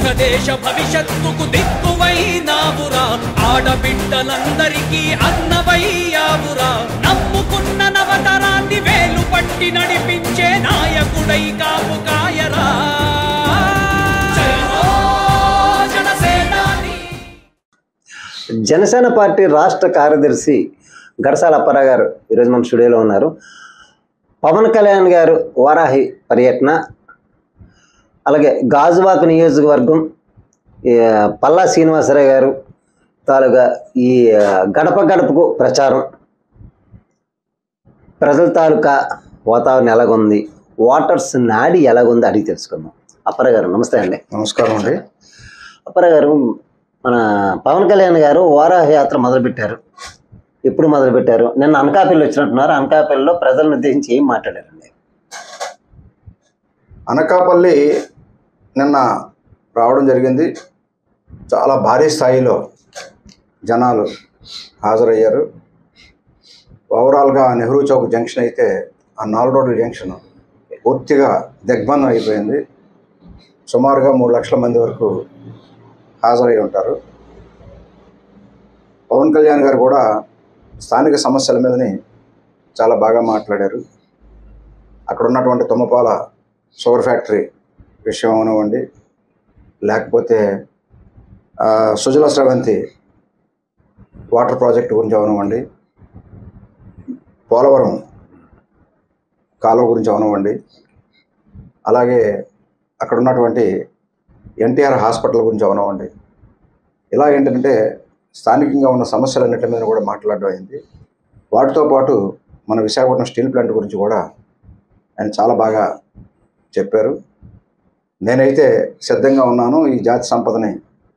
దేశ భవిష్యత్తుకు దిక్కువైనావురా ఆడబిడ్డలందరికీ అన్నవయ్యావురా నమ్ముకున్న నవతరాన్ని వేలు పట్టి నడిపించే నాయకుడై కాపు కాయరా జయ హో జనసేనాని జనసేన పార్టీ రాష్ట్ర కార్యదర్శి గడసాల అప్పారావు గారు ఈరోజు మన స్టూడియోలో ఉన్నారు పవన్ కళ్యాణ్ గారు వారాహి పర్యటన అలాగే గాజువాక నియోజకవర్గం ఈ, పల్లా శ్రీనివాసరావు గారు తాలూగా ఈ ఆ, గడప గడపకు ప్రచారం ప్రజల తాలూకా వాతావరణం ఎలాగుంది వాటర్స్ నాడి ఎలాగుంది అడిగి తెలుసుకుందాం అప్పారావు గారు నమస్తే అండి నమస్కారం అండి అప్పారావు గారు మన పవన్ కళ్యాణ్ గారు వారాహ యాత్ర మొదలుపెట్టారు ఎప్పుడు మొదలుపెట్టారు నిన్న అనకాపల్లి వచ్చినట్టున్నారు అనకాపల్లిలో ప్రజలను ఉద్దేశించి ఏం మాట్లాడారండి అనకాపల్లి నిన్న రావడం జరిగింది చాలా భారీ స్థాయిలో జనాలు హాజరయ్యారు ఓవరాల్గా నెహ్రూ చౌక్ జంక్షన్ అయితే ఆ నాలుగు రోడ్ల జంక్షన్ పూర్తిగా దిగ్బంధం అయిపోయింది సుమారుగా మూడు లక్షల మంది వరకు హాజరై ఉంటారు పవన్ కళ్యాణ్ గారు కూడా స్థానిక సమస్యల మీదని చాలా బాగా మాట్లాడారు అక్కడ ఉన్నటువంటి తుమ్మపాల షుగర్ ఫ్యాక్టరీ విషయం అవనివ్వండి లేకపోతే ఆ, సుజల స్రవంతి వాటర్ ప్రాజెక్ట్ గురించి అవనివ్వండి పోలవరం కాలువ గురించి అవనివ్వండి అలాగే అక్కడ ఉన్నటువంటి ఎన్టీఆర్ హాస్పిటల్ గురించి అవనివ్వండి ఇలా ఏంటంటే స్థానికంగా ఉన్న సమస్యలన్నిటి మీద కూడా మాట్లాడడం అయింది వాటితో పాటు మన విశాఖపట్నం స్టీల్ ప్లాంట్ గురించి కూడా ఆయన చాలా బాగా చెప్పారు నేనైతే సిద్ధంగా ఉన్నాను ఈ జాతి సంపదని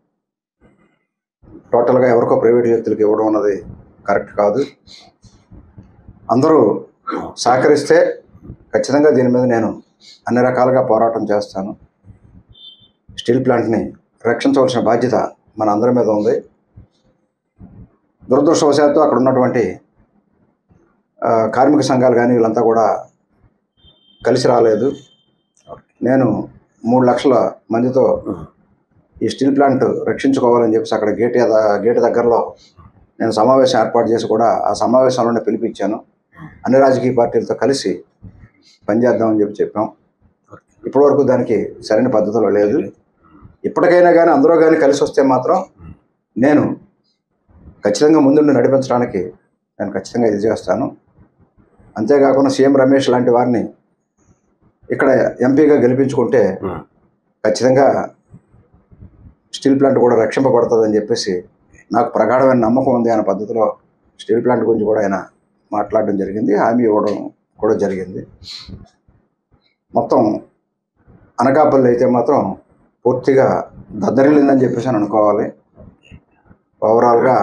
టోటల్గా ఎవరికో ప్రైవేట్ వ్యక్తులకు ఇవ్వడం అన్నది కరెక్ట్ కాదు అందరూ సహకరిస్తే ఖచ్చితంగా దీని మీద నేను అన్ని రకాలుగా పోరాటం చేస్తాను స్టీల్ ప్లాంట్ని రక్షించవలసిన బాధ్యత మన అందరి మీద ఉంది దురదృష్టవశాత్తు అక్కడ ఉన్నటువంటి ఆ, కార్మిక సంఘాలు కానీ వీళ్ళంతా కూడా కలిసి రాలేదు నేను మూడు లక్షల మందితో ఈ స్టీల్ ప్లాంట్ రక్షించుకోవాలని చెప్పేసి అక్కడ గేట్ ఎద- గేట్ దగ్గరలో నేను సమావేశం ఏర్పాటు చేసి కూడా ఆ సమావేశంలోనే పిలిపించాను అన్ని రాజకీయ పార్టీలతో కలిసి పనిచేద్దామని చెప్పి చెప్పాం ఇప్పటివరకు దానికి సరైన పద్ధతిలో లేదు ఇప్పటికైనా కానీ అందరూ కానీ కలిసి వస్తే మాత్రం నేను ఖచ్చితంగా ముందుండి నడిపించడానికి నేను ఖచ్చితంగా ఇది చేస్తాను అంతేకాకుండా సీఎం రమేష్ లాంటి వారిని ఇక్కడ ఎంపీగా గెలిపించుకుంటే ఖచ్చితంగా స్టీల్ ప్లాంట్ కూడా రక్షింపబడుతుందని చెప్పేసి నాకు ప్రగాఢమైన నమ్మకం ఉంది అనే పద్ధతిలో స్టీల్ ప్లాంట్ గురించి కూడా ఆయన మాట్లాడడం జరిగింది హామీ ఇవ్వడం కూడా జరిగింది మొత్తం అనకాపల్లి అయితే మాత్రం పూర్తిగా దద్దరిల్లిందని చెప్పేసి అని అనుకోవాలి ఓవరాల్గా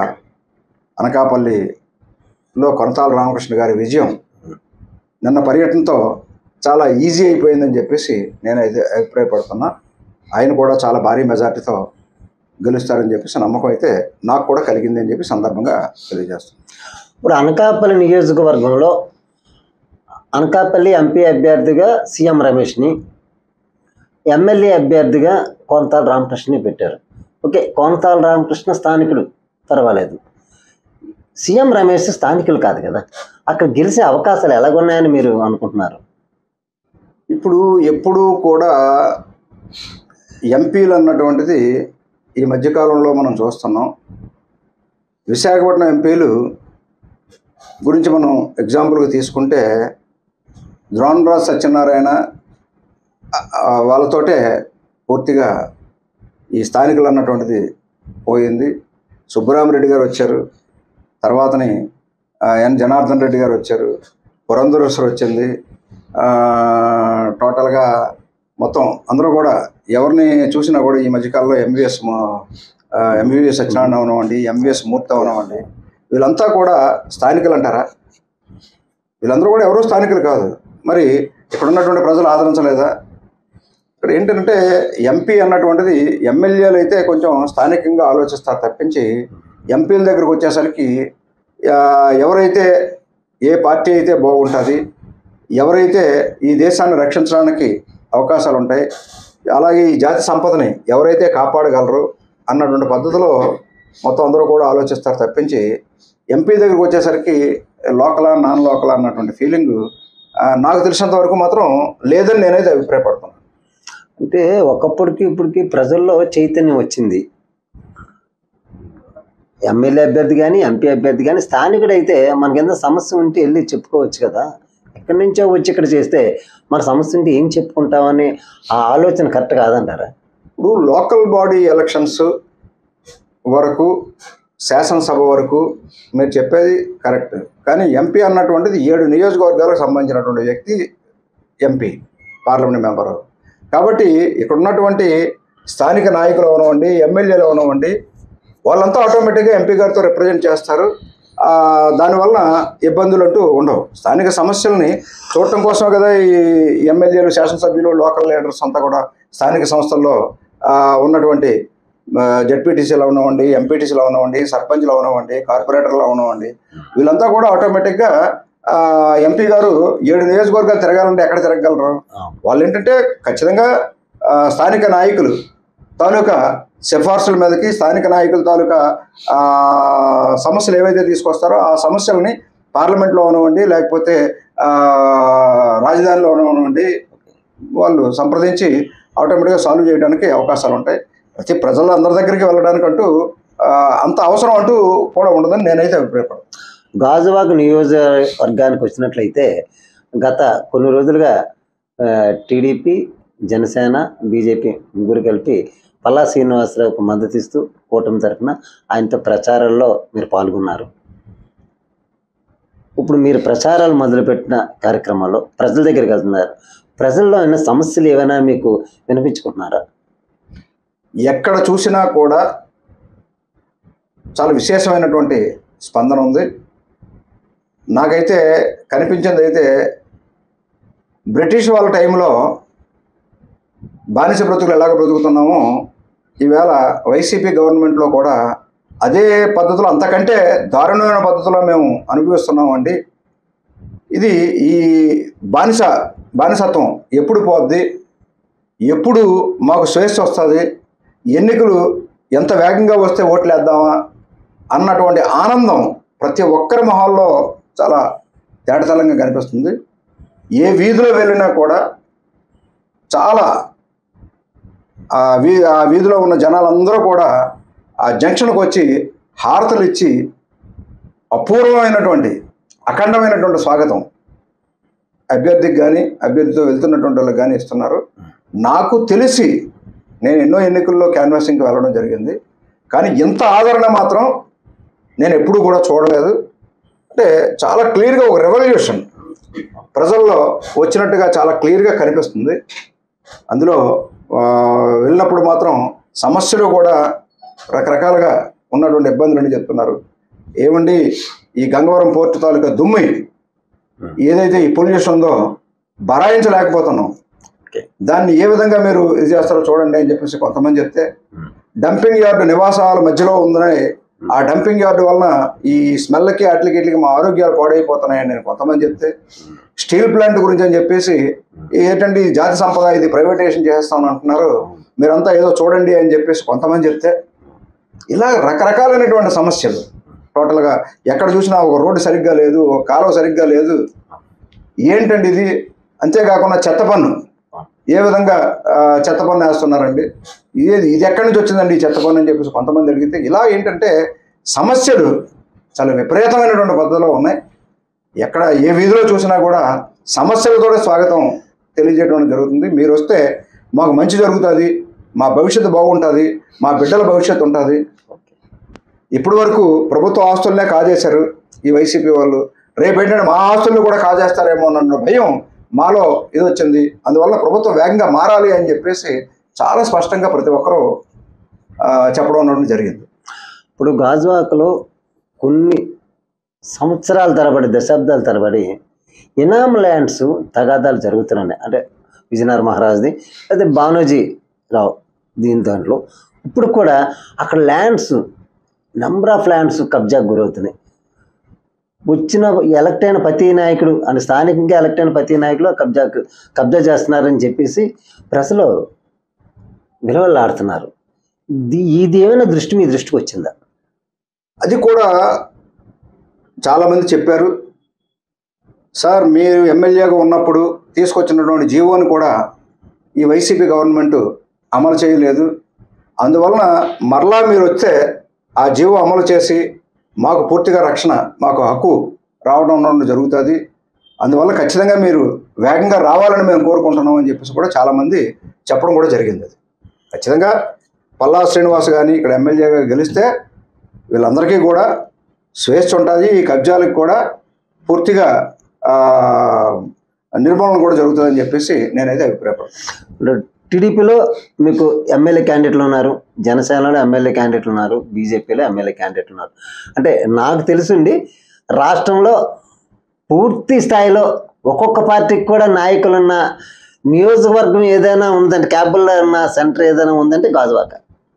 అనకాపల్లిలో కొనతాల రామకృష్ణ గారి విజయం నిన్న పర్యటనతో చాలా ఈజీ అయిపోయిందని చెప్పేసి నేను అయితే అభిప్రాయపడుతున్నా ఆయన కూడా చాలా భారీ మెజార్టీతో గెలుస్తారని చెప్పేసి నమ్మకం అయితే నాకు కూడా కలిగింది అని చెప్పి సందర్భంగా తెలియజేస్తున్నాను ఇప్పుడు అనకాపల్లి నియోజకవర్గంలో అనకాపల్లి ఎంపీ అభ్యర్థిగా సీఎం రమేష్ని ఎమ్మెల్యే అభ్యర్థిగా కోనతాల రామకృష్ణని పెట్టారు ఓకే కోనతాల రామకృష్ణ స్థానికుడు పర్వాలేదు సీఎం రమేష్ స్థానికులు కాదు కదా అక్కడ గెలిచే అవకాశాలు ఎలాగున్నాయని మీరు అనుకుంటున్నారు ఇప్పుడు ఎప్పుడూ కూడా ఎంపీలు అన్నటువంటిది ఈ మధ్యకాలంలో మనం చూస్తున్నాం విశాఖపట్నం ఎంపీలు గురించి మనం ఎగ్జాంపుల్గా తీసుకుంటే ద్రోణరాజ్ సత్యనారాయణ ఆ, ఆ, వాళ్ళతోటే పూర్తిగా ఈ స్థానికులు అన్నటువంటిది పోయింది సుబ్బరామరెడ్డి గారు వచ్చారు తర్వాతని ఆ, ఎన్ జనార్దన్ రెడ్డి గారు వచ్చారు పురంధరేశ్వర్ వచ్చింది ఆ, టోటల్గా మొత్తం అందరూ కూడా ఎవరిని చూసినా కూడా ఈ మధ్యకాలంలో ఎంవిఎస్ ఎంవిఎస్ సత్యనారాయణ అవనివ్వండి ఎంవిఎస్ మూర్తి అవనివ్వండి వీళ్ళంతా కూడా స్థానికులు అంటారా వీళ్ళందరూ కూడా ఎవరూ స్థానికులు కాదు మరి ఇక్కడ ఉన్నటువంటి ప్రజలు ఆదరించలేదా ఇక్కడ ఏంటంటే ఎంపీ అన్నటువంటిది ఎమ్మెల్యేలు అయితే కొంచెం స్థానికంగా ఆలోచిస్తారు తప్పించి ఎంపీల దగ్గరకు వచ్చేసరికి ఆ, ఎవరైతే ఏ పార్టీ అయితే బాగుంటుంది ఎవరైతే ఈ దేశాన్ని రక్షించడానికి అవకాశాలు ఉంటాయి అలాగే ఈ జాతి సంపదని ఎవరైతే కాపాడగలరు అన్నటువంటి పద్ధతిలో మొత్తం అందరూ కూడా ఆలోచిస్తారు తప్పించి ఎంపీ దగ్గరికి వచ్చేసరికి లోకలా నాన్ లోకలా అన్నటువంటి ఫీలింగ్ నాకు తెలిసినంత వరకు మాత్రం లేదని నేనైతే అభిప్రాయపడుతున్నాను అంటే ఒకప్పటికి ఇప్పటికి ప్రజల్లో చైతన్యం వచ్చింది ఎమ్మెల్యే అభ్యర్థి కానీ ఎంపీ అభ్యర్థి కానీ స్థానికుడైతే మనకేందో సమస్య ఉంటే వెళ్ళి చెప్పుకోవచ్చు కదా ఎక్కడి నుంచో వచ్చి ఇక్కడ చేస్తే మన సమస్య ఉంటే ఏం చెప్పుకుంటామని ఆ ఆలోచన కరెక్ట్ కాదంటారా ఇప్పుడు లోకల్ బాడీ ఎలక్షన్స్ వరకు శాసనసభ వరకు మీరు చెప్పేది కరెక్ట్ కానీ ఎంపీ అన్నటువంటిది ఏడు నియోజకవర్గాలకు సంబంధించినటువంటి వ్యక్తి ఎంపీ పార్లమెంట్ మెంబరు కాబట్టి ఇక్కడ ఉన్నటువంటి స్థానిక నాయకులు అవనివ్వండి ఎమ్మెల్యేలు అవనివ్వండి వాళ్ళంతా ఆటోమేటిక్గా ఎంపీ గారితో రిప్రజెంట్ చేస్తారు ఆ, దానివల్ల ఇబ్బందులు అంటూ ఉండవు స్థానిక సమస్యల్ని చూడటం కోసం కదా ఈ ఎమ్మెల్యేలు శాసనసభ్యులు లోకల్ లీడర్స్ అంతా కూడా స్థానిక సంస్థల్లో ఆ, ఉన్నటువంటి జడ్పీటీసీలు అవనివ్వండి ఎంపీటీసీలు అవనివ్వండి సర్పంచ్లు అవనివ్వండి కార్పొరేటర్లు అవనివ్వండి వీళ్ళంతా కూడా ఆటోమేటిక్గా ఎంపీ గారు ఏడు నియోజకవర్గాలు తిరగాలంటే ఎక్కడ తిరగగలరు వాళ్ళు ఏంటంటే ఖచ్చితంగా ఆ, స్థానిక నాయకులు తాలూకా సిఫార్సుల మీదకి స్థానిక నాయకుల తాలూకా ఆ, సమస్యలు ఏవైతే తీసుకొస్తారో ఆ సమస్యలని పార్లమెంట్లో అవనివ్వండి లేకపోతే ఆ, రాజధానిలో అవనివ్వండి వాళ్ళు సంప్రదించి ఆటోమేటిక్గా సాల్వ్ చేయడానికి అవకాశాలు ఉంటాయి ప్రతి ప్రజల అందరి దగ్గరికి వెళ్ళడానికి అంటూ ఆ, అంత అవసరం అంటూ కూడా ఉండదని నేనైతే అభిప్రాయపడను గాజువాక నియోజకవర్గానికి వచ్చినట్లయితే గత కొన్ని రోజులుగా టీడీపీ జనసేన బీజేపీ ముగ్గురు కలిపి పల్లా శ్రీనివాసరావుకు మద్దతు ఇస్తూ కూటమి తరఫున ఆయనతో ప్రచారాల్లో మీరు పాల్గొన్నారు ఇప్పుడు మీరు ప్రచారాలు మొదలుపెట్టిన కార్యక్రమాల్లో ప్రజల దగ్గరికి వెళ్తున్నారు ప్రజల్లో అయిన సమస్యలు ఏమైనా మీకు వినిపించుకుంటున్నారా ఎక్కడ చూసినా కూడా చాలా విశేషమైనటువంటి స్పందన ఉంది నాకైతే కనిపించింది అయితే బ్రిటిష్ వాళ్ళ టైంలో బానిస బ్రతుకులు ఎలాగ బ్రతుకుతున్నామో ఈవేళ వైసీపీ గవర్నమెంట్లో కూడా అదే పద్ధతిలో అంతకంటే దారుణమైన పద్ధతిలో మేము అనుభవిస్తున్నామండి ఇది ఈ బానిస బానిసత్వం ఎప్పుడు పోద్ది ఎప్పుడు మాకు స్వేచ్ఛ వస్తుంది ఎన్నికలు ఎంత వేగంగా వస్తే ఓట్లు వేద్దామా అన్నటువంటి ఆనందం ప్రతి ఒక్కరి మొహాల్లో చాలా తేటతలంగా కనిపిస్తుంది ఏ వీధిలో వెళ్ళినా కూడా చాలా ఆ వీ ఆ వీధిలో ఉన్న జనాలందరూ కూడా ఆ జంక్షన్కి వచ్చి హారతలు ఇచ్చి అపూర్వమైనటువంటి అఖండమైనటువంటి స్వాగతం అభ్యర్థికి కానీ అభ్యర్థితో వెళ్తున్నటువంటి వాళ్ళకి కానీ ఇస్తున్నారు నాకు తెలిసి నేను ఎన్నో ఎన్నికల్లో క్యాన్వాసింగ్కి వెళ్ళడం జరిగింది కానీ ఇంత ఆదరణ మాత్రం నేను ఎప్పుడూ కూడా చూడలేదు అంటే చాలా క్లియర్గా ఒక రెవల్యూషన్ ప్రజల్లో వచ్చినట్టుగా చాలా క్లియర్గా కనిపిస్తుంది అందులో ఆ, వెళ్ళినప్పుడు మాత్రం సమస్యలు కూడా రకరకాలుగా ఉన్నటువంటి ఇబ్బందులని చెప్తున్నారు ఏమండి ఈ గంగవరం పోర్టు తాలూకా దుమ్మి ఏదైతే ఈ పొల్యూషన్ ఉందో బరాయించలేకపోతున్నాం ఓకే దాన్ని ఏ విధంగా మీరు ఇది చేస్తారో చూడండి అని చెప్పేసి కొంతమంది చెప్తే డంపింగ్ యార్డు నివాసాల మధ్యలో ఉందని ఆ డంపింగ్ యార్డు వలన ఈ స్మెల్కి అట్లకి ఇట్లకి మా ఆరోగ్యాలు పాడైపోతున్నాయని నేను కొంతమంది చెప్తే స్టీల్ ప్లాంట్ గురించి అని చెప్పేసి ఏంటంటే ఈ జాతి సంపద ఇది ప్రైవేటైజేషన్ చేస్తామని అంటున్నారు మీరంతా ఏదో చూడండి అని చెప్పేసి కొంతమంది చెప్తే ఇలా రకరకాలైనటువంటి సమస్యలు టోటల్గా ఎక్కడ చూసినా ఒక రోడ్డు సరిగ్గా లేదు ఒక కాలువ సరిగ్గా లేదు ఏంటండి ఇది అంతేకాకుండా చెత్త పన్ను ఏ విధంగా ఆ, చెత్త పన్ను వేస్తున్నారండి ఇది ఇది ఎక్కడి నుంచి వచ్చిందండి ఈ చెత్త పన్ను అని చెప్పేసి కొంతమంది అడిగితే ఇలా ఏంటంటే సమస్యలు చాలా విపరీతమైనటువంటి పద్ధతిలో ఉన్నాయి ఎక్కడ ఏ వీధిలో చూసినా కూడా సమస్యలతోనే స్వాగతం తెలియజేయడం జరుగుతుంది మీరు వస్తే మాకు మంచి జరుగుతుంది మా భవిష్యత్తు బాగుంటుంది మా బిడ్డల భవిష్యత్తు ఉంటుంది ఇప్పటి వరకు ప్రభుత్వ ఆస్తులనే కాజేశారు ఈ వైసీపీ వాళ్ళు రేపు ఏంటంటే మా ఆస్తులను కూడా కాజేస్తారేమో అన్న భయం మాలో ఇది వచ్చింది అందువల్ల ప్రభుత్వం వేగంగా మారాలి అని చెప్పేసి చాలా స్పష్టంగా ప్రతి ఒక్కరూ ఆ, చెప్పడం అన్నట్టు జరిగింది ఇప్పుడు గాజువాకలో కొన్ని సంవత్సరాల తరబడి దశాబ్దాల తరబడి ఇనామ్ ల్యాండ్స్ తగాదాలు జరుగుతున్నాయి అంటే విజయనగర మహారాజ్ది అదే బానోజీ రావు దీని దాంట్లో ఇప్పుడు కూడా అక్కడ ల్యాండ్స్ నెంబర్ ఆఫ్ ల్యాండ్స్ కబ్జాకు గురవుతున్నాయి వచ్చిన ఎలక్ట్ అయిన ప్రతి నాయకుడు అని స్థానికంగా ఎలక్ట్ అయిన ప్రతి నాయకులు కబ్జాకు కబ్జా చేస్తున్నారని చెప్పేసి ప్రజలు విలువలాడుతున్నారు ఇది ఇది ఏమైనా దృష్టి మీ దృష్టికి వచ్చిందా అది కూడా చాలామంది చెప్పారు సార్ మీరు ఎమ్మెల్యేగా ఉన్నప్పుడు తీసుకొచ్చినటువంటి జీవోని కూడా ఈ వైసీపీ గవర్నమెంట్ అమలు చేయలేదు అందువలన మరలా మీరు వస్తే ఆ జీవో అమలు చేసి మాకు పూర్తిగా రక్షణ మాకు హక్కు రావడం ఉండడం జరుగుతుంది అందువల్ల ఖచ్చితంగా మీరు వేగంగా రావాలని మేము కోరుకుంటున్నాం అని చెప్పేసి కూడా చాలామంది చెప్పడం కూడా జరిగింది అది ఖచ్చితంగా పల్లా శ్రీనివాస్ కానీ ఇక్కడ ఎమ్మెల్యేగా గెలిస్తే వీళ్ళందరికీ కూడా స్వేచ్ఛ ఉంటుంది ఈ కబ్జాలకు కూడా పూర్తిగా ఆ, నిర్మూలన కూడా జరుగుతుందని చెప్పేసి నేనైతే అభిప్రాయపడుతున్నాను టీడీపీలో మీకు ఎమ్మెల్యే క్యాండిడేట్లు ఉన్నారు జనసేనలో ఎమ్మెల్యే క్యాండిడేట్లు ఉన్నారు బీజేపీలో ఎమ్మెల్యే క్యాండిడేట్లు ఉన్నారు అంటే నాకు తెలిసిండి రాష్ట్రంలో పూర్తి స్థాయిలో ఒక్కొక్క పార్టీకి కూడా నాయకులున్న నియోజకవర్గం ఏదైనా ఉందంటే క్యాబుల్లో ఉన్న సెంటర్ ఏదైనా ఉందంటే గాజువాక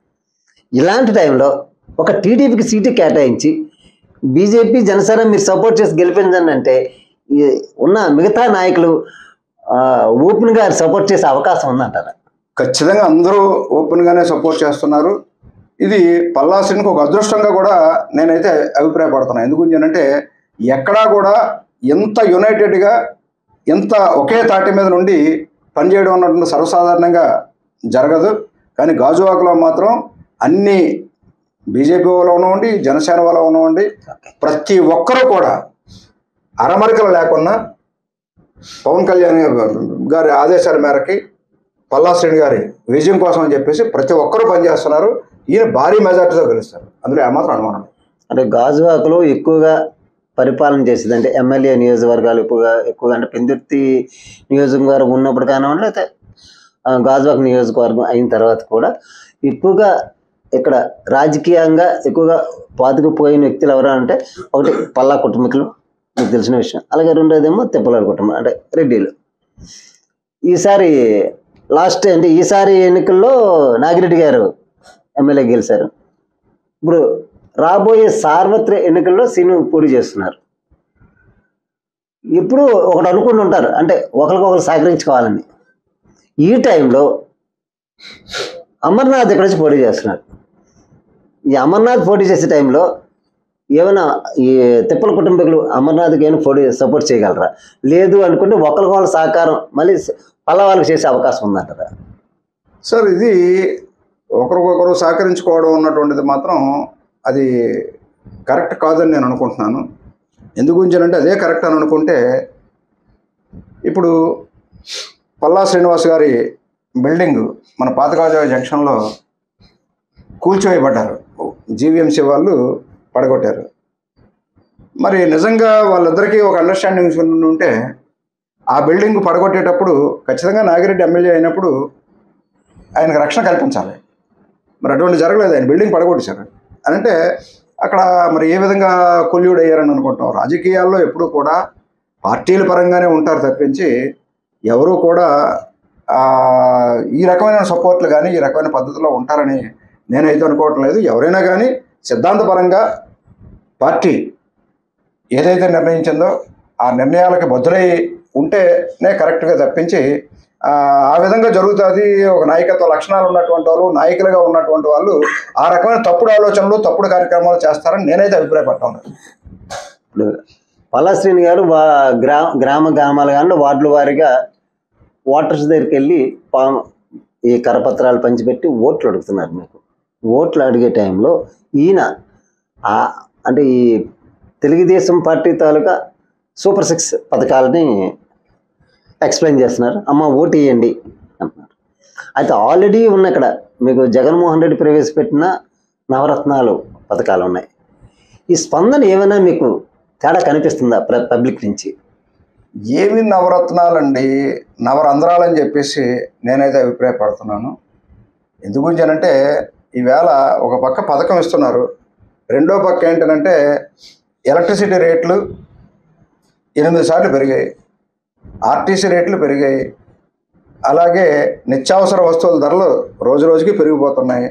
ఇలాంటి టైంలో ఒక టీడీపీకి సీటు కేటాయించి బీజేపీ జనసేన మీరు సపోర్ట్ చేసి గెలిపించండి అంటే ఈ ఉన్న మిగతా నాయకులు ఆ, ఓపెన్గా సపోర్ట్ చేసే అవకాశం ఉందంటారా ఖచ్చితంగా అందరూ ఓపెన్గానే సపోర్ట్ చేస్తున్నారు ఇది పల్లాసినికి ఒక అదృష్టంగా కూడా నేనైతే అభిప్రాయపడుతున్నాను ఎందుకు అంటే ఎక్కడా కూడా ఎంత యునైటెడ్గా ఎంత ఒకే తాటి మీద నుండి పనిచేయడం అన్నటువంటి సర్వసాధారణంగా జరగదు కానీ గాజువాకలో మాత్రం అన్ని బీజేపీ వాళ్ళు ఉన్నవండి జనసేన వాళ్ళు ఉన్నవండి ప్రతి ఒక్కరూ కూడా అరమరికలు లేకుండా పవన్ కళ్యాణ్ గారి ఆదేశాల మేరకి పల్లా శ్రేణి గారి విజయం కోసం అని చెప్పేసి ప్రతి ఒక్కరూ పనిచేస్తున్నారు ఈయన భారీ మెజార్టీతో గెలుస్తారు అందులో ఏమాత్రం అనుమానం లేదు. అంటే గాజువాకలో ఎక్కువగా పరిపాలన చేసేది అంటే ఎమ్మెల్యే నియోజకవర్గాలు ఎక్కువగా ఎక్కువగా అంటే పెందుర్తి నియోజకవర్గం ఉన్నప్పుడు కానివ్వండి లేకపోతే ఆ, గాజువాక నియోజకవర్గం అయిన తర్వాత కూడా ఎక్కువగా ఇక్కడ రాజకీయంగా ఎక్కువగా పాతుకుపోయిన వ్యక్తులు ఎవరు అంటే ఒకటి పల్లా కుటుంబీకులు మీకు తెలిసిన విషయం అలాగే రెండోదేమో తిప్పలాడు కుటుంబం అంటే రెడ్డిలు ఈసారి లాస్ట్ అంటే ఈసారి ఎన్నికల్లో నాగిరెడ్డి గారు ఎమ్మెల్యే గెలిచారు ఇప్పుడు రాబోయే సార్వత్రిక ఎన్నికల్లో సీను పోటీ చేస్తున్నారు ఇప్పుడు ఒకటి అనుకుంటుంటారు అంటే ఒకరికొకరు సహకరించుకోవాలని ఈ టైంలో అమర్నాథ్ ఇక్కడ నుంచి పోటీ చేస్తున్నారు ఈ అమర్నాథ్ పోటీ చేసే టైంలో ఏమైనా ఈ తిప్పల కుటుంబీకులు అమర్నాథ్కి ఏమైనా పోటీ సపోర్ట్ చేయగలరా లేదు అనుకుంటే ఒకరికొకరు సహకారం మళ్ళీ పల్ల వాళ్ళకి చేసే అవకాశం ఉందంటారా సార్ ఇది ఒకరికొకరు సహకరించుకోవడం ఉన్నటువంటిది మాత్రం అది కరెక్ట్ కాదని నేను అనుకుంటున్నాను ఎందుకు అంటే అదే కరెక్ట్ అని అనుకుంటే ఇప్పుడు పల్లా శ్రీనివాస్ గారి బిల్డింగ్ మన పాతకాజా జంక్షన్లో కూల్చివేయబడ్డారు జీవీఎంసీ వాళ్ళు పడగొట్టారు మరి నిజంగా వాళ్ళిద్దరికీ ఒక అండర్స్టాండింగ్ ఉంటే ఆ బిల్డింగ్ పడగొట్టేటప్పుడు ఖచ్చితంగా నాగిరెడ్డి ఎమ్మెల్యే అయినప్పుడు ఆయనకు రక్షణ కల్పించాలి మరి అటువంటి జరగలేదు ఆయన బిల్డింగ్ పడగొట్టేశారు అని అంటే అక్కడ మరి ఏ విధంగా కొల్యూడ్ అయ్యారని అనుకుంటాం రాజకీయాల్లో ఎప్పుడూ కూడా పార్టీల పరంగానే ఉంటారు తప్పించి ఎవరు కూడా ఆ, ఈ రకమైన సపోర్ట్లు కానీ ఈ రకమైన పద్ధతిలో ఉంటారని నేనైతే అనుకోవటం లేదు ఎవరైనా కానీ సిద్ధాంతపరంగా పార్టీ ఏదైతే నిర్ణయించిందో ఆ నిర్ణయాలకి బద్దులై ఉంటేనే కరెక్ట్గా తప్పించి ఆ, ఆ విధంగా జరుగుతుంది ఒక నాయకత్వ లక్షణాలు ఉన్నటువంటి వాళ్ళు నాయకులుగా ఉన్నటువంటి వాళ్ళు ఆ రకమైన తప్పుడు ఆలోచనలు తప్పుడు కార్యక్రమాలు చేస్తారని నేనైతే అభిప్రాయపడ్డాను ఇప్పుడు పల్లాశ్రీని గారు వా గ్రామ గ్రామ గ్రామాలు కానీ వార్డుల వారీగా ఓటర్స్ దగ్గరికి వెళ్ళి పా ఈ కరపత్రాలు పంచిపెట్టి ఓట్లు అడుగుతున్నారు మీకు ఓట్లు అడిగే టైంలో ఈయన ఆ అంటే ఈ తెలుగుదేశం పార్టీ తాలూకా సూపర్ సిక్స్ పథకాలని ఎక్స్ప్లెయిన్ చేస్తున్నారు అమ్మ ఓటు వేయండి అంటున్నారు అయితే ఆల్రెడీ ఉన్న ఇక్కడ మీకు జగన్మోహన్ రెడ్డి ప్రవేశపెట్టిన నవరత్నాలు పథకాలు ఉన్నాయి ఈ స్పందన ఏమైనా మీకు తేడా కనిపిస్తుందా ప్ర- పబ్లిక్ నుంచి ఏమి నవరత్నాలండి నవరంధ్రాలని చెప్పేసి నేనైతే అభిప్రాయపడుతున్నాను ఎందుకు అంటే ఈవేళ ఒక పక్క పథకం ఇస్తున్నారు రెండో పక్క ఏంటంటే ఎలక్ట్రిసిటీ రేట్లు ఎనిమిది సార్లు పెరిగాయి ఆర్టీసీ రేట్లు పెరిగాయి అలాగే నిత్యావసర వస్తువుల ధరలు రోజు రోజుకి పెరిగిపోతున్నాయి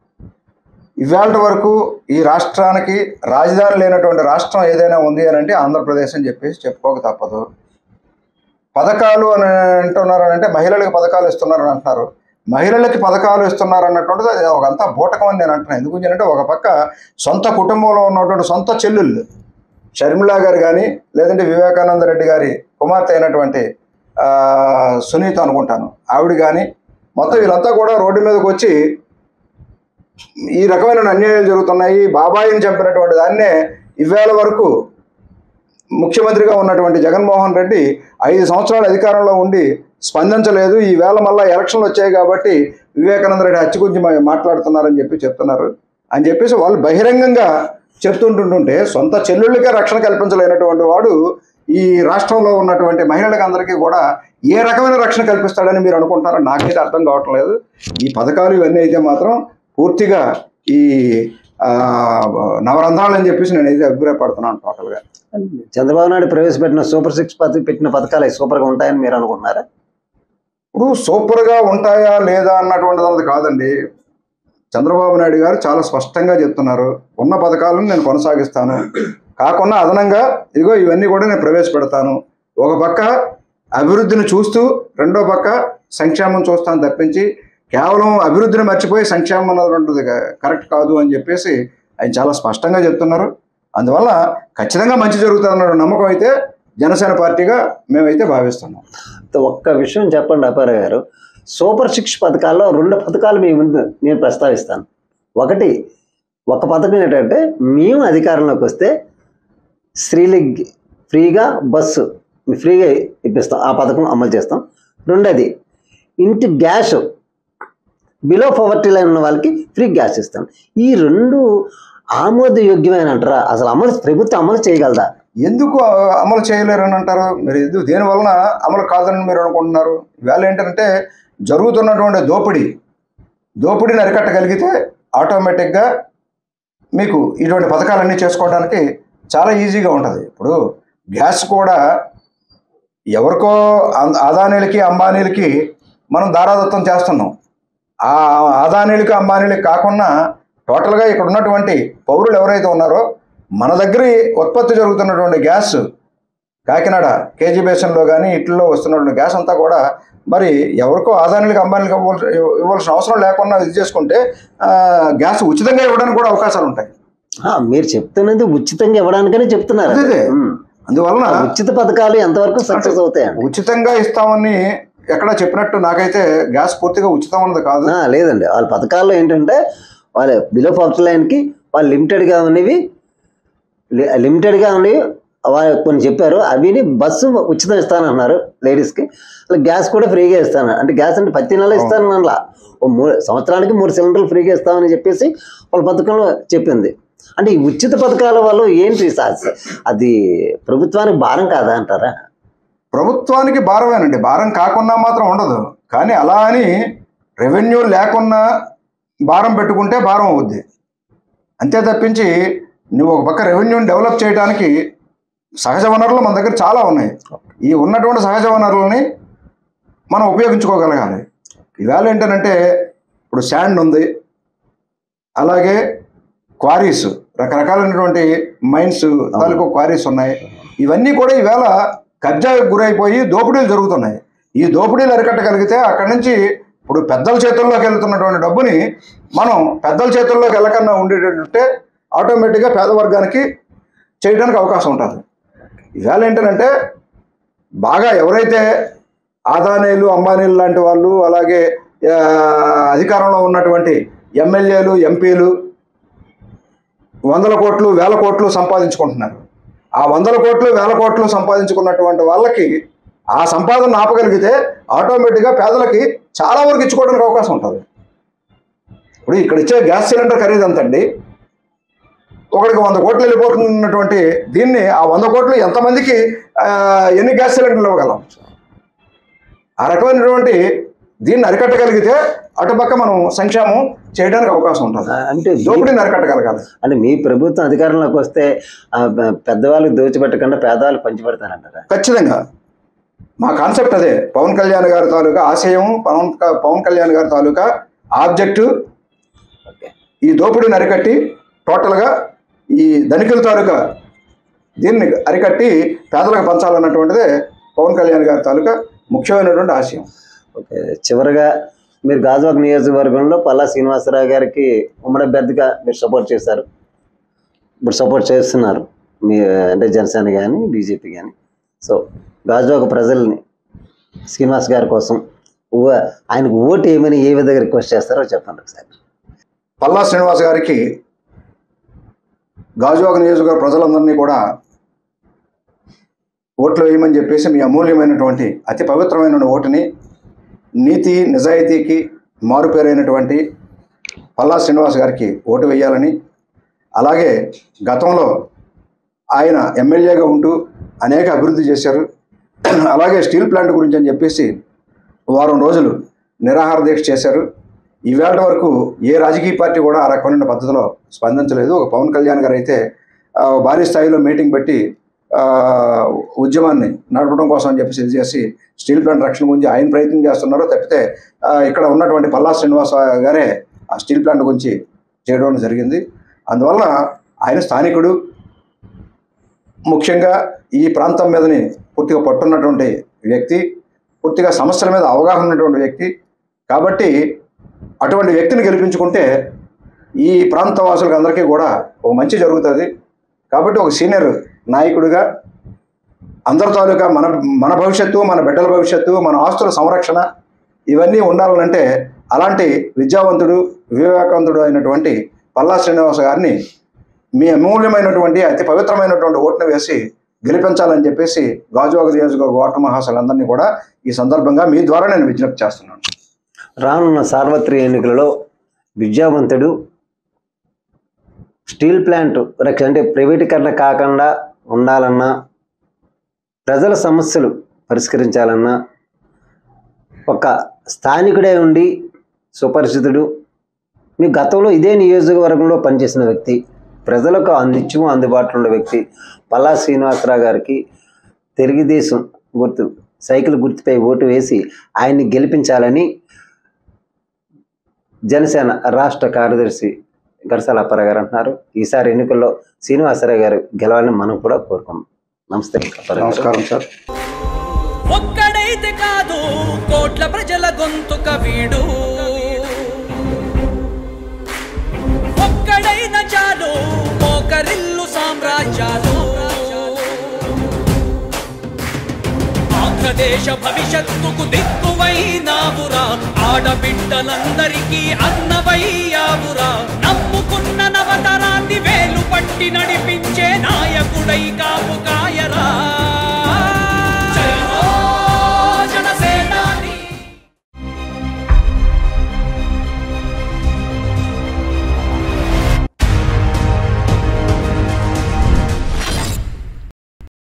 ఇవాళ వరకు ఈ రాష్ట్రానికి రాజధాని లేనటువంటి రాష్ట్రం ఏదైనా ఉంది అని అంటే ఆంధ్రప్రదేశ్ అని చెప్పేసి చెప్పుకోక తప్పదు పథకాలు అని అంటున్నారు అని అంటే మహిళలకు పథకాలు ఇస్తున్నారు అని అంటున్నారు మహిళలకి పథకాలు ఇస్తున్నారు అన్నటువంటిది అది ఒక అంతా బూటకం అని నేను అంటున్నాను ఎందుకు అంటే ఒక పక్క సొంత కుటుంబంలో ఉన్నటువంటి సొంత చెల్లెళ్ళు షర్మిళ గారు కానీ లేదంటే వివేకానంద రెడ్డి గారి కుమార్తె అయినటువంటి ఆ, సునీత అనుకుంటాను ఆవిడ కానీ మొత్తం వీళ్ళంతా కూడా రోడ్డు మీదకి వచ్చి ఈ రకమైన అన్యాయాలు జరుగుతున్నాయి బాబాయిని చంపినటువంటి దాన్నే ఇవాళ వరకు ముఖ్యమంత్రిగా ఉన్నటువంటి జగన్మోహన్ రెడ్డి ఐదు సంవత్సరాలు అధికారంలో ఉండి స్పందించలేదు ఈ వేళ మళ్ళీ ఎలక్షన్లు వచ్చాయి కాబట్టి వివేకానంద రెడ్డి హత్య గురించి మా- మాట్లాడుతున్నారని చెప్పి చెప్తున్నారు అని చెప్పేసి వాళ్ళు బహిరంగంగా చెప్తుంటుంటుంటే సొంత చెల్లుళ్ళకే రక్షణ కల్పించలేనటువంటి వాడు ఈ రాష్ట్రంలో ఉన్నటువంటి మహిళలకు అందరికీ కూడా ఏ రకమైన రక్షణ కల్పిస్తాడని మీరు అనుకుంటున్నారో నాకైతే అర్థం కావటం లేదు ఈ పథకాలు ఇవన్నీ అయితే మాత్రం పూర్తిగా ఈ ఆ, నవరంధ్రాలు అని చెప్పేసి నేనైతే అభిప్రాయపడుతున్నాను టోటల్గా చంద్రబాబు నాయుడు ప్రవేశపెట్టిన సూపర్ సిక్స్ పథకం పెట్టిన పథకాలు సూపర్గా ఉంటాయని మీరు అనుకుంటున్నారా ఇప్పుడు సూపర్గా ఉంటాయా లేదా అన్నటువంటిది అన్నది కాదండి చంద్రబాబు నాయుడు గారు చాలా స్పష్టంగా చెప్తున్నారు ఉన్న పథకాలను నేను కొనసాగిస్తాను కాకుండా అదనంగా ఇదిగో ఇవన్నీ కూడా నేను ప్రవేశపెడతాను ఒక పక్క అభివృద్ధిని చూస్తూ రెండో పక్క సంక్షేమం చూస్తాను తప్పించి కేవలం అభివృద్ధిని మర్చిపోయి సంక్షేమం అన్నటువంటిది కరెక్ట్ కాదు అని చెప్పేసి ఆయన చాలా స్పష్టంగా చెప్తున్నారు అందువల్ల ఖచ్చితంగా మంచి జరుగుతుందన్న నమ్మకం అయితే జనసేన పార్టీగా మేమైతే భావిస్తున్నాం ఒక్క విషయం చెప్పండి అపార గారు సూపర్ సిక్స్ పథకాల్లో రెండు పథకాలు మీ ముందు నేను ప్రస్తావిస్తాను ఒకటి ఒక పథకం ఏంటంటే మేము అధికారంలోకి వస్తే స్త్రీలకి ఫ్రీగా బస్సు ఫ్రీగా ఇప్పిస్తాం ఆ పథకం అమలు చేస్తాం రెండోది ఇంటి గ్యాస్ బిలో పవర్టీ లైన్ ఉన్న వాళ్ళకి ఫ్రీ గ్యాస్ ఇస్తాం ఈ రెండు ఆమోదయోగ్యమైన అంటారా అసలు అమలు ప్రభుత్వం అమలు చేయగలదా ఎందుకు అమలు చేయలేరని అంటారు మీరు ఎందుకు దేని వలన అమలు కాదని మీరు అనుకుంటున్నారు ఇవాళ ఏంటంటే జరుగుతున్నటువంటి దోపిడీ దోపిడీని అరికట్టగలిగితే ఆటోమేటిక్గా మీకు ఇటువంటి పథకాలన్నీ చేసుకోవడానికి చాలా ఈజీగా ఉంటుంది ఇప్పుడు గ్యాస్ కూడా ఎవరికో ఆ- అదానీలకి అంబానీలకి మనం దారాదత్తం చేస్తున్నాం ఆ అదానీలకి అంబానీలకి కాకుండా టోటల్గా ఇక్కడ ఉన్నటువంటి పౌరులు ఎవరైతే ఉన్నారో మన దగ్గర ఉత్పత్తి జరుగుతున్నటువంటి గ్యాస్ కాకినాడ కేజీ బేసన్లో కానీ ఇట్లలో వస్తున్నటువంటి గ్యాస్ అంతా కూడా మరి ఎవరికో ఆదాయానికి అంబానీలకు ఇవ్వాల్సి ఇవ్వాల్సిన అవసరం లేకుండా ఇది చేసుకుంటే ఆ, గ్యాస్ ఉచితంగా ఇవ్వడానికి కూడా అవకాశాలు ఉంటాయి ఆ, మీరు చెప్తున్నది ఉచితంగా ఇవ్వడానికనే చెప్తున్నారు అదే, అదే. ఉమ్. అందువలన ఆ ఉచిత పథకాలు ఎంతవరకు సక్సెస్ అవుతాయండి ఉచితంగా ఇస్తామని ఎక్కడ చెప్పినట్టు నాకైతే గ్యాస్ పూర్తిగా ఉచితం అన్నది కాదు ఆ, లేదండి వాళ్ళ పథకాల్లో ఏంటంటే వాళ్ళ బిలో పవర్టీ లైన్కి వాళ్ళు లిమిటెడ్గా ఉన్నవి లి- లిమిటెడ్గా ఉన్నవి వాళ్ళు కొన్ని చెప్పారు అవిని బస్సు ఉచితం ఇస్తానన్నారు లేడీస్కి అలా గ్యాస్ కూడా ఫ్రీగా ఇస్తాను అంటే గ్యాస్ అంటే ప్రతి నెల ఇస్తాను అలా ఓ మూడు సంవత్సరానికి మూడు సిలిండర్లు ఫ్రీగా ఇస్తామని చెప్పేసి వాళ్ళ పథకంలో చెప్పింది అంటే ఈ ఉచిత పథకాల వల్ల ఏంటి సార్ అది ప్రభుత్వానికి భారం కాదా అంటారా ప్రభుత్వానికి భారమేనండి భారం కాకుండా మాత్రం ఉండదు కానీ అలా అని రెవెన్యూ లేకున్నా భారం పెట్టుకుంటే భారం అవుద్ది అంతే తప్పించి నువ్వు ఒక పక్క రెవెన్యూని డెవలప్ చేయడానికి సహజ వనరులు మన దగ్గర చాలా ఉన్నాయి ఈ ఉన్నటువంటి సహజ వనరులని మనం ఉపయోగించుకోగలగాలి ఇవాళ ఏంటంటే ఇప్పుడు శాండ్ ఉంది అలాగే క్వారీస్ రకరకాలైనటువంటి మైన్స్ తాలూకు క్వారీస్ ఉన్నాయి ఇవన్నీ కూడా ఈవేళ కబ్జాకు గురైపోయి దోపిడీలు జరుగుతున్నాయి ఈ దోపిడీలు అరికట్టగలిగితే అక్కడి నుంచి ఇప్పుడు పెద్దల చేతుల్లోకి వెళ్తున్నటువంటి డబ్బుని మనం పెద్దల చేతుల్లోకి వెళ్ళకన్నా ఉండేటట్టే ఆటోమేటిక్గా పేద వర్గానికి చేయడానికి అవకాశం ఉంటుంది ఇవాళ ఏంటంటే బాగా ఎవరైతే ఆదానీలు అంబానీలు లాంటి వాళ్ళు అలాగే ఆ, అధికారంలో ఉన్నటువంటి ఎమ్మెల్యేలు ఎంపీలు వందల కోట్లు వేల కోట్లు సంపాదించుకుంటున్నారు ఆ వందల కోట్లు వేల కోట్లు సంపాదించుకున్నటువంటి వాళ్ళకి ఆ సంపాదన ఆపగలిగితే ఆటోమేటిక్గా పేదలకి చాలా వరకు ఇచ్చుకోవడానికి అవకాశం ఉంటుంది ఇప్పుడు ఇక్కడ ఇచ్చే గ్యాస్ సిలిండర్ ఖరీదు ఎంతండి ఒకడికి వంద కోట్లు వెళ్ళిపోతున్నటువంటి దీన్ని ఆ వంద కోట్లు ఎంతమందికి ఆ, ఎన్ని గ్యాస్ సిలిండర్లు ఇవ్వగలం ఆ రకమైనటువంటి దీన్ని అరికట్టగలిగితే అటుపక్క మనం సంక్షేమం చేయడానికి అవకాశం ఉంటుంది ఆ, అంటే మీ- దోపిడీని అరికట్టగలగాలి అంటే మీ ప్రభుత్వం అధికారంలోకి వస్తే ఆ, పె- పెద్దవాళ్ళకి దోచిపెట్టకుండా పేదవాళ్ళకి పంచిపెడతానంటారా ఖచ్చితంగా మా కాన్సెప్ట్ అదే పవన్ కళ్యాణ్ గారి తాలూకా ఆశయం పవన్ క- పవన్ కళ్యాణ్ గారి తాలూకా ఆబ్జెక్టు ఓకే ఈ దోపిడీని అరికట్టి టోటల్గా ఈ ధనికుల తాలూకా దీన్ని అరికట్టి పేదలకు పంచాలన్నటువంటిదే పవన్ కళ్యాణ్ గారి తాలూకా ముఖ్యమైనటువంటి ఆశయం ఓకే చివరగా మీరు గాజువాక నియోజకవర్గంలో పల్లా శ్రీనివాసరావు గారికి ఉమ్మడి అభ్యర్థిగా మీరు సపోర్ట్ చేశారు ఇప్పుడు సపోర్ట్ చేస్తున్నారు మీ అంటే జనసేన కానీ బీజేపీ కానీ సో గాజువాక ప్రజల్ని శ్రీనివాస్ గారి కోసం ఓ- ఆయనకు ఓటు ఏమని ఏ విధంగా రిక్వెస్ట్ చేస్తారో చెప్పండి ఒకసారి పల్లా శ్రీనివాస్ గారికి గాజువాక నియోజకవర్గ ప్రజలందరినీ కూడా ఓట్లు వేయమని చెప్పేసి మీ అమూల్యమైనటువంటి అతి పవిత్రమైన ఓటుని నీతి నిజాయితీకి మారుపేరైనటువంటి పల్లా శ్రీనివాస్ గారికి ఓటు వేయాలని అలాగే గతంలో ఆయన ఎమ్మెల్యేగా ఉంటూ అనేక అభివృద్ధి చేశారు అలాగే స్టీల్ ప్లాంట్ గురించి అని చెప్పేసి వారం రోజులు నిరాహార దీక్ష చేశారు ఈవేళ వరకు ఏ రాజకీయ పార్టీ కూడా ఆ రకమైన పద్ధతిలో స్పందించలేదు ఒక పవన్ కళ్యాణ్ గారు అయితే ఆ, భారీ స్థాయిలో మీటింగ్ పెట్టి ఆ, ఉద్యమాన్ని నడపడం కోసం అని చెప్పేసి ఇది చేసి స్టీల్ ప్లాంట్ రక్షణ గురించి ఆయన ప్రయత్నం చేస్తున్నారు తప్పితే ఆ, ఇక్కడ ఉన్నటువంటి పల్లా శ్రీనివాస గారే ఆ స్టీల్ ప్లాంట్ గురించి చేయడం జరిగింది అందువలన ఆయన స్థానికుడు ముఖ్యంగా ఈ ప్రాంతం మీదని పూర్తిగా పట్టున్నటువంటి వ్యక్తి పూర్తిగా సమస్యల మీద అవగాహన ఉన్నటువంటి వ్యక్తి కాబట్టి అటువంటి వ్యక్తిని గెలిపించుకుంటే ఈ ప్రాంత వాసులకు అందరికీ కూడా ఒక మంచి జరుగుతుంది కాబట్టి ఒక సీనియర్ నాయకుడిగా అందరి తాలూకా మన మన భవిష్యత్తు మన బిడ్డల భవిష్యత్తు మన ఆస్తుల సంరక్షణ ఇవన్నీ ఉండాలంటే అలాంటి విద్యావంతుడు వివేకవంతుడు అయినటువంటి పల్లా శ్రీనివాస గారిని మీ అమూల్యమైనటువంటి అతి పవిత్రమైనటువంటి ఓటును వేసి గెలిపించాలని చెప్పేసి గాజువాక నియోజకవర్గ ఓటర్ మహాశలందరినీ కూడా ఈ సందర్భంగా మీ ద్వారా నేను విజ్ఞప్తి చేస్తున్నాను రానున్న సార్వత్రిక ఎన్నికలలో విద్యావంతుడు స్టీల్ ప్లాంట్ రక్ష అంటే ప్రైవేటీకరణ కాకుండా ఉండాలన్నా ప్రజల సమస్యలు పరిష్కరించాలన్నా ఒక స్థానికుడే ఉండి సుపరిచితుడు మీ గతంలో ఇదే నియోజకవర్గంలో పనిచేసిన వ్యక్తి ప్రజలకు అందించు అందుబాటులో ఉన్న వ్యక్తి పల్లా శ్రీనివాసరావు గారికి తెలుగుదేశం గుర్తు సైకిల్ గుర్తుపై ఓటు వేసి ఆయన్ని గెలిపించాలని జనసేన రాష్ట్ర కార్యదర్శి గరసాల అప్పారావు గారు అంటున్నారు ఈసారి ఎన్నికల్లో శ్రీనివాసరావు గారు గెలవాలని మనం కూడా కోరుకున్నాం నమస్తే అప్పారావు గారు. నమస్కారం సార్ ఒక్కడైతే కాదు కోట్ల ప్రజల గొంతుక వీడు ఒక్కడైన చాలు మోకరిల్లు సామ్రాజ్యాలు ఆంధ్రదేశ భవిష్యత్తుకు దిక్కువైనావురా ఆడబిడ్డలందరికీ అన్నవయ్యావురా నమ్ముకున్న నవతరాన్ని వేలు పట్టి నడిపి